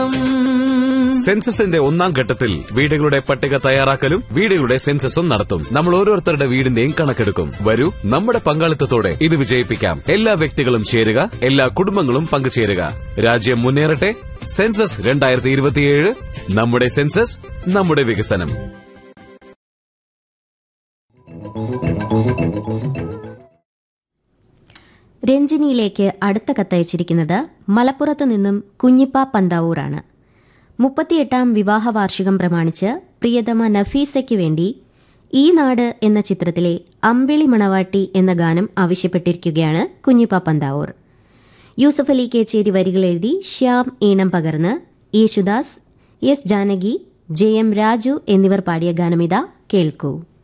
സെൻസസിന്റെ ഒന്നാം ഘട്ടത്തിൽ വീടുകളുടെ പട്ടിക തയ്യാറാക്കലും വീടുകളുടെ സെൻസസും നടത്തും നമ്മൾ ഓരോരുത്തരുടെ വീടിന്റെയും കണക്കെടുക്കും വരൂ നമ്മുടെ പങ്കാളിത്തത്തോടെ ഇത് വിജയിപ്പിക്കാം എല്ലാ വ്യക്തികളും ചേരുക എല്ലാ കുടുംബങ്ങളും പങ്കുചേരുക രാജ്യം മുന്നേറട്ടെ സെൻസസ് രണ്ടായിരത്തി ഇരുപത്തിയേഴ് നമ്മുടെ സെൻസസ് നമ്മുടെ വികസനം രഞ്ജിനിയിലേക്ക് അടുത്ത കത്തയച്ചിരിക്കുന്നത് മലപ്പുറത്ത് നിന്നും കുഞ്ഞിപ്പ പന്താവൂറാണ് മുപ്പത്തിയെട്ടാം വിവാഹ വാർഷികം പ്രമാണിച്ച് പ്രിയതമ നഫീസയ്ക്ക് വേണ്ടി ഈ നാട് എന്ന ചിത്രത്തിലെ അമ്പിളി മണവാട്ടി എന്ന ഗാനം ആവശ്യപ്പെട്ടിരിക്കുകയാണ് കുഞ്ഞിപ്പ പന്താവൂർ യൂസഫ് അലി കേച്ചേരി വരികൾ എഴുതി ശ്യാം ഈണം പകർന്ന് Yesudas S Janaki J M Raju എന്നിവർ പാടിയ ഗാനമിത കേൾക്കൂ